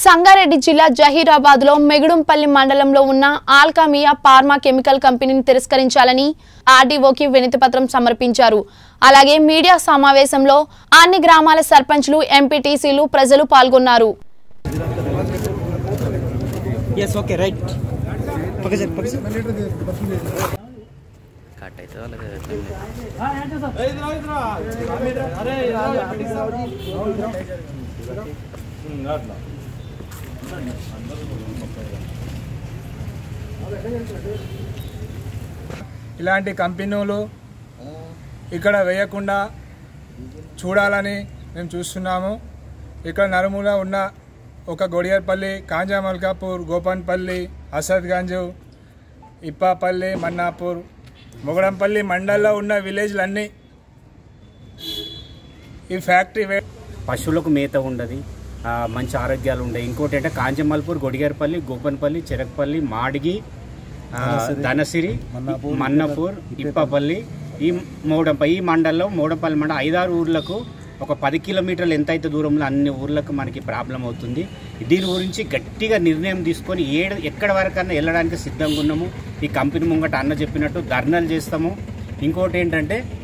సంగారెడ్డి జిల్లా జహీరాబాద్ లో మెగుడుంపల్లి మండలంలో ఉన్న ఆల్కామియా ఫార్మా కెమికల్ కంపెనీని తిరస్కరించాలని ఆర్డీఓకి వినతిపత్రం సమర్పించారు అలాగే మీడియా సమావేశంలో అన్ని గ్రామాల సర్పంచ్లు ఎంపీటీసీలు ప్రజలు పాల్గొన్నారు ఎస్ ఓకే రైట్ పక్క సార్ పక్క సార్ కట్ అయితే వాళ్ళకి ఇలాంటి కంపెనీలు ఇక్కడ వేయకుండా చూడాలని మేము చూస్తున్నాము ఇక్కడ నలుమూల ఉన్న ఒక గొడియర్పల్లి కాంజామల్కాపూర్ గోపన్పల్లి అసద్గంజ్ ఇప్పాపల్లి మన్నాపూర్ మొగడంపల్లి మండల్లో ఉన్న విలేజ్లన్నీ ఈ ఫ్యాక్టరీ వే పశువులకు మేత ఉండదు ఆ, మంచి ఆరోగ్యాలు ఉంటాయి ఇంకోటి అంటే కాంచమల్పూర్ గొడిగారపల్లి గోపన్పల్లి చెరకపల్లి మాడిగి ఆ, ధనసిరి మన్నపూర్ ఇప్పపల్లి ఈ మోడంప ఈ మండలంలో మోడంపల్లి మండలం ఐదారు ఊర్లకు ఒక పది కిలోమీటర్లు ఎంత అయితే దూరంలో అన్ని ఊర్లకు మనకి ప్రాబ్లం అవుతుంది దీని గురించి గట్టిగా నిర్ణయం తీసుకొని ఏడ ఎక్కడ వరకన్నా వెళ్ళడానికి సిద్ధంగా ఉన్నాము ఈ కంపెనీ ముంగట అన్న చెప్పినట్టు ధర్నాలు చేస్తాము ఇంకోటి ఏంటంటే